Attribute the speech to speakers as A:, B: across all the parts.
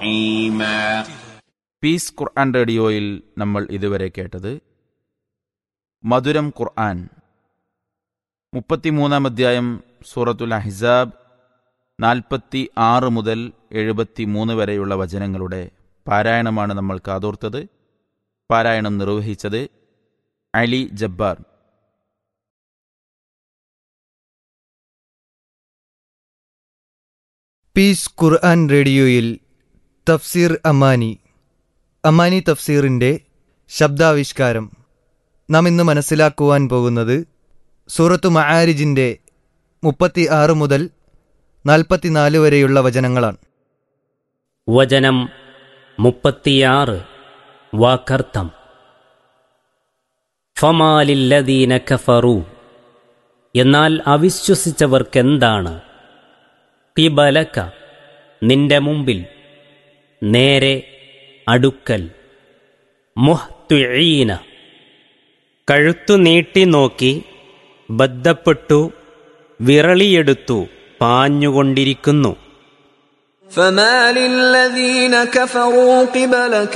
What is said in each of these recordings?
A: نعيما
B: piece ഖുർആൻ റേഡിയോയിൽ നമ്മൾ ഇതുവരെ കേട്ടത് മധുരം ഖുർആൻ മുപ്പത്തിമൂന്നാം അധ്യായം സൂറത്തുൽ അഹിസാബ് നാൽപ്പത്തി ആറ് മുതൽ എഴുപത്തി മൂന്ന് വരെയുള്ള വചനങ്ങളുടെ പാരായണമാണ് നമ്മൾ കാതോർത്തത് പാരായണം നിർവഹിച്ചത് അലി ജബ്ബാർ
C: പീസ് ഖുർആൻ റേഡിയോയിൽ തഫ്സീർ അമാനി അമാനി തഫ്സീറിൻ്റെ ശബ്ദാവിഷ്കാരം നാം ഇന്ന് മനസ്സിലാക്കുവാൻ പോകുന്നത് സൂറത്തു മആരിജിൻ്റെ മുപ്പത്തി ആറ് മുതൽ നാൽപ്പത്തിനാല് വരെയുള്ള വചനങ്ങളാണ്
D: വചനം മുപ്പത്തിയാറ് വാക്കർത്ഥം ഫമാലില്ലദീന കഫറു എന്നാൽ അവിശ്വസിച്ചവർക്കെന്താണ് കിബലക്ക നിന്റെ മുമ്പിൽ നേരെ അടുക്കൽ മുഹ്തുഈന കഴുത്തു നീട്ടി നോക്കി ബദ്ധപ്പെട്ടു വിറളിയെടുത്തു പാഞ്ഞുകൊണ്ടിരിക്കുന്നു
E: فما للذين كفروا قبلك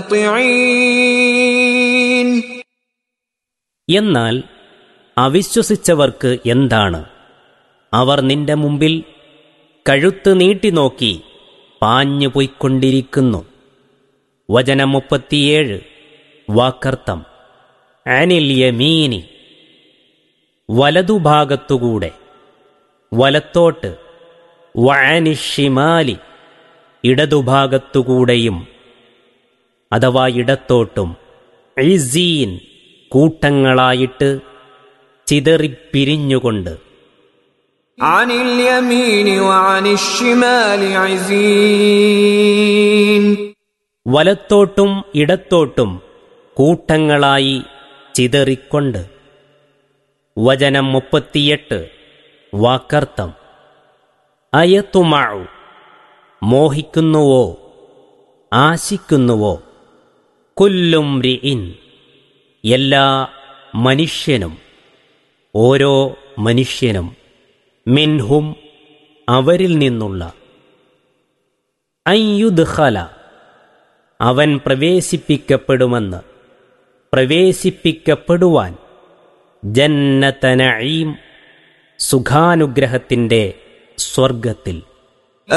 E: مهطعين
D: എന്നാൽ അവിശ്വസിച്ചവർക്ക് എന്താണ് അവർ നിന്റെ മുമ്പിൽ കഴുത്ത് നീട്ടി നോക്കി പാഞ്ഞു പോയിക്കൊണ്ടിരിക്കുന്നു വചനം മുപ്പത്തിയേഴ് വാക്കർത്ഥം അനിൽ യമീനി വലതുഭാഗത്തുകൂടെ വലത്തോട്ട് വഅനിഷിമാലി ഇടതുഭാഗത്തുകൂടെയും അഥവാ ഇടത്തോട്ടും ഐസീൻ കൂട്ടങ്ങളായിട്ട് ചിതറിപ്പിരിഞ്ഞുകൊണ്ട്
E: عن اليمين وعن الشمال عزين
D: വലത്തോട്ടും ഇടത്തോട്ടും കൂട്ടങ്ങളായി ചിതറിക്കൊണ്ട് വചനം മുപ്പത്തിയെട്ട് വാക്കർത്ഥം അയത്തുമാഴു മോഹിക്കുന്നുവോ ആശിക്കുന്നുവോ കുല്ലും റിഇൻ എല്ലാ മനുഷ്യനും ഓരോ മനുഷ്യനും മിൻഹും അവരിൽ നിന്നുള്ള അയ്യുദ്ഖല അവൻ പ്രവേശിപ്പിക്കപ്പെടുമെന്ന് പ്രവേശിപ്പിക്കപ്പെടുവാൻ ജന്നതനഈം സുഖാനുഗ്രഹത്തിൻ്റെ സ്വർഗത്തിൽ